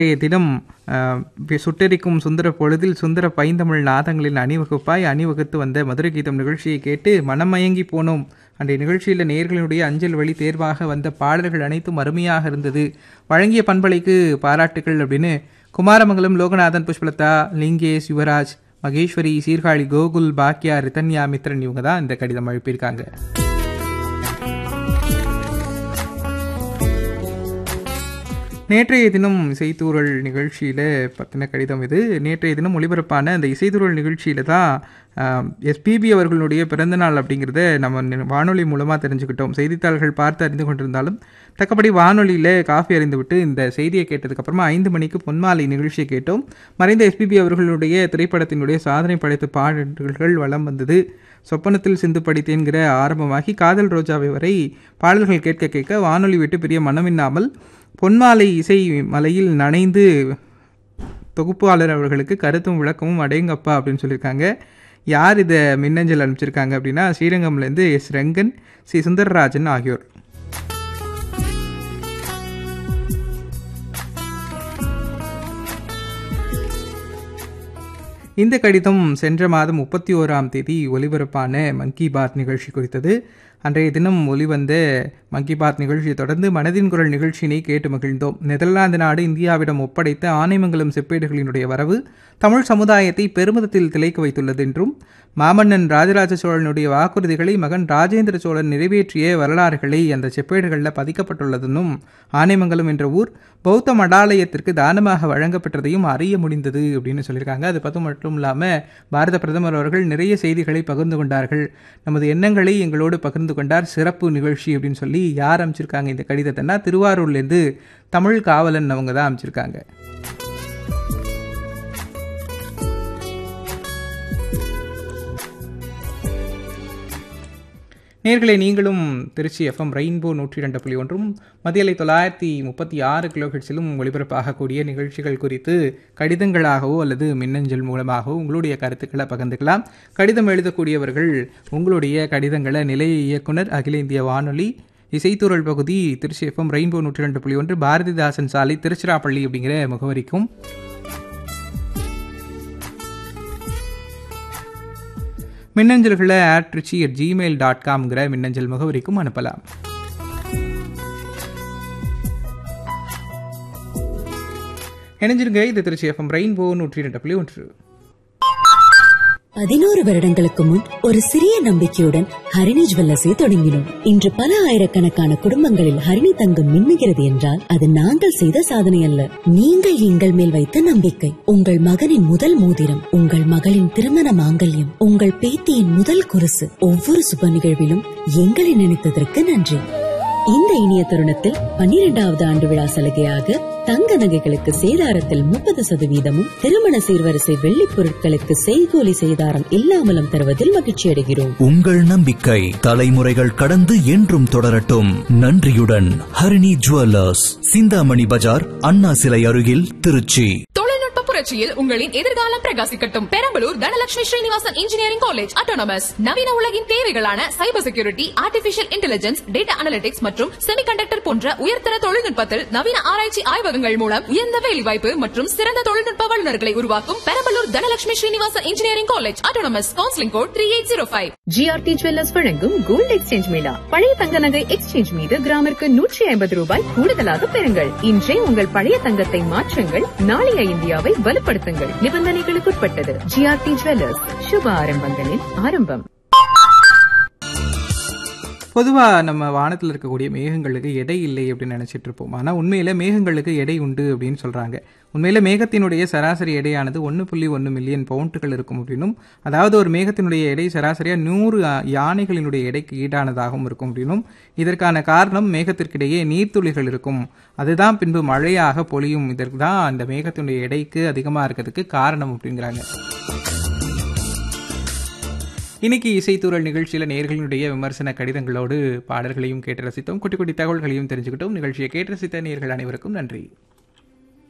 இன்றைய தினம் அஹ், சுட்டெரிக்கும் சுந்தர பொழுதில் சுந்தர பைந்தமிழ் நாதங்களின் அணிவகுப்பாய் அணிவகுத்து வந்த மதுரை கீதம் நிகழ்ச்சியை கேட்டு மனமயங்கி போனோம் அன்றைய நிகழ்ச்சியில் நேர்களுடைய அஞ்சல் வழி தேர்வாக வந்த பாடல்கள் அனைத்தும் அருமையாக இருந்தது வழங்கிய பண்பலைக்கு பாராட்டுகள் அப்படின்னு குமாரமங்கலம் லோகநாதன் புஷ்பலதா லிங்கேஷ் யுவராஜ் மகேஸ்வரி சீர்காழி கோகுல் பாக்யா ரிதன்யா மித்ரன் இவங்க தான் இந்த கடிதம் அனுப்பியிருக்காங்க நேற்றைய தினம் இசைத்தூரல் நிகழ்ச்சியில் பற்றின கடிதம் இது நேற்றைய தினம் ஒளிபரப்பான அந்த இசைத்தூரல் நிகழ்ச்சியில் தான் எஸ்பிபி அவர்களுடைய பிறந்தநாள் அப்படிங்கிறத நம்ம நி- வானொலி மூலமாக தெரிஞ்சுக்கிட்டோம் செய்தித்தாள்கள் பார்த்து அறிந்து கொண்டிருந்தாலும் தக்கபடி வானொலியில் காஃபி அறிந்துவிட்டு இந்த செய்தியை கேட்டதுக்கப்புறமா ஐந்து மணிக்கு பொன்மாலை நிகழ்ச்சியை கேட்டோம் மறைந்த எஸ்பிபி அவர்களுடைய திரைப்படத்தினுடைய சாதனை படைத்த பாடல்கள் வலம் வந்தது சொப்பனத்தில் சிந்து படித்தேங்கிற ஆரம்பமாகி காதல் ரோஜாவை வரை பாடல்கள் கேட்க கேட்க வானொலி விட்டு பெரிய மனமின்னாமல் பொன்மாலை இசை மலையில் நனைந்து தொகுப்பாளர் அவர்களுக்கு கருத்தும் விளக்கமும் அடேங்கப்பா அப்படின்னு சொல்லியிருக்காங்க யார் இதை மின்னஞ்சல் அனுப்பிச்சிருக்காங்க அப்படின்னா ஸ்ரீரங்கம்லேருந்து எஸ் ரெங்கன் சி சுந்தரராஜன் ஆகியோர் இந்த கடிதம் சென்ற மாதம் முப்பத்தி ஓராம் தேதி ஒலிபரப்பான மன் கி பாத் நிகழ்ச்சி குறித்தது அன்றைய தினம் ஒலிவந்த மன் கி பாத் நிகழ்ச்சியை தொடர்ந்து மனதின் குரல் நிகழ்ச்சியினை கேட்டு மகிழ்ந்தோம் நெதர்லாந்து நாடு இந்தியாவிடம் ஒப்படைத்த ஆனைமங்கலம் செப்பேடுகளினுடைய வரவு தமிழ் சமுதாயத்தை பெருமிதத்தில் திளைக்க வைத்துள்ளது என்றும் மாமன்னன் ராஜராஜ சோழனுடைய வாக்குறுதிகளை மகன் ராஜேந்திர சோழன் நிறைவேற்றிய வரலாறுகளை அந்த செப்பேடுகளில் பதிக்கப்பட்டுள்ளதுன்னும் ஆனைமங்கலம் என்ற ஊர் பௌத்த மடாலயத்திற்கு தானமாக வழங்கப்பட்டதையும் அறிய முடிந்தது அப்படின்னு சொல்லியிருக்காங்க அது பத்து மட்டும் இல்லாமல் பாரத பிரதமர் அவர்கள் நிறைய செய்திகளை பகிர்ந்து கொண்டார்கள் நமது எண்ணங்களை எங்களோடு பகிர்ந்து கொண்டார் சிறப்பு நிகழ்ச்சி அப்படின்னு சொல்லி யார் அமைச்சிருக்காங்க இந்த கடிதத்தைன்னா திருவாரூர்லேருந்து தமிழ் காவலன் அவங்க தான் அமைச்சிருக்காங்க நேர்களை நீங்களும் திருச்சி எஃப்எம் ரெயின்போ நூற்றி ரெண்டு புள்ளி ஒன்றும் மதியலை தொள்ளாயிரத்தி முப்பத்தி ஆறு கிலோஹெட்ஸிலும் ஒளிபரப்பாகக்கூடிய நிகழ்ச்சிகள் குறித்து கடிதங்களாகவோ அல்லது மின்னஞ்சல் மூலமாகவோ உங்களுடைய கருத்துக்களை பகிர்ந்துக்கலாம் கடிதம் எழுதக்கூடியவர்கள் உங்களுடைய கடிதங்களை நிலைய இயக்குனர் அகில இந்திய வானொலி இசைத்தூரல் பகுதி திருச்சி எஃப்எம் ரெயின்போ நூற்றி ரெண்டு புள்ளி ஒன்று பாரதிதாசன் சாலை திருச்சிராப்பள்ளி அப்படிங்கிற முகவரிக்கும் மின்னஞ்சல்களை ஆட்ரிச்சி அட் ஜிமெயில் டாட் காம்ங்கிற மின்னஞ்சல் முகவரிக்கும் அனுப்பலாம் இணைஞ்சிருங்க இது திருச்சி எஃப்எம் ரெயின்போ நூற்றி ரெண்டு புள்ளி ஒன்று பதினோரு வருடங்களுக்கு முன் ஒரு சிறிய நம்பிக்கையுடன் ஹரிணி ஜுவல்லர்ஸை தொடங்கினோம் இன்று பல ஆயிரக்கணக்கான குடும்பங்களில் ஹரிணி தங்கம் மின்னுகிறது என்றால் அது நாங்கள் செய்த சாதனை அல்ல நீங்கள் எங்கள் மேல் வைத்த நம்பிக்கை உங்கள் மகனின் முதல் மோதிரம் உங்கள் மகளின் திருமண மாங்கல்யம் உங்கள் பேத்தியின் முதல் குருசு ஒவ்வொரு சுப நிகழ்விலும் எங்களை நினைத்ததற்கு நன்றி இந்த இனிய தருணத்தில் பன்னிரெண்டாவது ஆண்டு விழா சலுகையாக தங்க நகைகளுக்கு சேதாரத்தில் முப்பது சதவீதமும் திருமண சீர்வரிசை வெள்ளிப் பொருட்களுக்கு செய்கூலி சேதாரம் இல்லாமலும் தருவதில் மகிழ்ச்சி அடைகிறோம் உங்கள் நம்பிக்கை தலைமுறைகள் கடந்து என்றும் தொடரட்டும் நன்றியுடன் ஹரிணி ஜுவல்லர்ஸ் சிந்தாமணி பஜார் அண்ணா சிலை அருகில் திருச்சி தொழில்நுட்ப புரட்சியில் உங்களின் எதிர்காலம் பிரகாசிக்கட்டும் Perambalur Dhanalakshmi Srinivasan engineering college autonomous நவீன உலகின் தேவைகளான cyber security artificial intelligence data analytics மற்றும் செமிகண்டக்டர் போன்ற உயர்தர தொழில்நுட்பத்தில் நவீன ஆராய்ச்சி ஆய்வகங்கள் மூலம் உயர்ந்த வேலைவாய்ப்பு மற்றும் சிறந்த தொழில்நுட்ப வல்லுநர்களை உருவாக்கும் Perambalur Dhanalakshmi Srinivasan engineering college autonomous counselling code three eight zero five GRT jewellers வழங்கும் கோல்டு எக்ஸ்சேஞ்ச் மேளா பழைய தங்க நகை எக்ஸ்சேஞ்ச் மீது கிராமிற்கு நூற்றி ஐம்பது ரூபாய் கூடுதலாக பெறுங்கள் இன்றே உங்கள் பழைய தங்கத்தை மாற்றுங்கள் நாளைய இந்தியாவை வலுப்படுத்துங்கள் நிபந்தனைகளுக்குட்பட்டது ஜிஆர்டி ஜுவல்லர்ஸ் சுப ஆரம்பங்களின் ஆரம்பம் பொதுவாக நம்ம வானத்தில் இருக்கக்கூடிய மேகங்களுக்கு எடை இல்லை அப்படின்னு நினச்சிட்டு இருப்போம் ஆனால் உண்மையில் மேகங்களுக்கு எடை உண்டு அப்படின்னு சொல்கிறாங்க உண்மையில் மேகத்தினுடைய சராசரி எடையானது ஒன்று புள்ளி ஒன்று மில்லியன் பவுண்டுகள் இருக்கும் அப்படின்னும் அதாவது ஒரு மேகத்தினுடைய எடை சராசரியாக நூறு யானைகளினுடைய எடைக்கு ஈடானதாகவும் இருக்கும் அப்படின்னும் இதற்கான காரணம் மேகத்திற்கிடையே நீர்த்துளிகள் இருக்கும் அதுதான் பின்பு மழையாக பொழியும் இதற்கு தான் அந்த மேகத்தினுடைய எடைக்கு அதிகமாக இருக்கிறதுக்கு காரணம் அப்படிங்கிறாங்க இன்னைக்கு இசைத்தூரல் நிகழ்ச்சியில் நேர்களுடைய விமர்சன கடிதங்களோடு பாடல்களையும் கேட்டு ரசித்தோம் குட்டி குட்டி தகவல்களையும் தெரிஞ்சுக்கிட்டோம் நிகழ்ச்சியை கேட்டு ரசித்த நேர்கள் அனைவருக்கும் நன்றி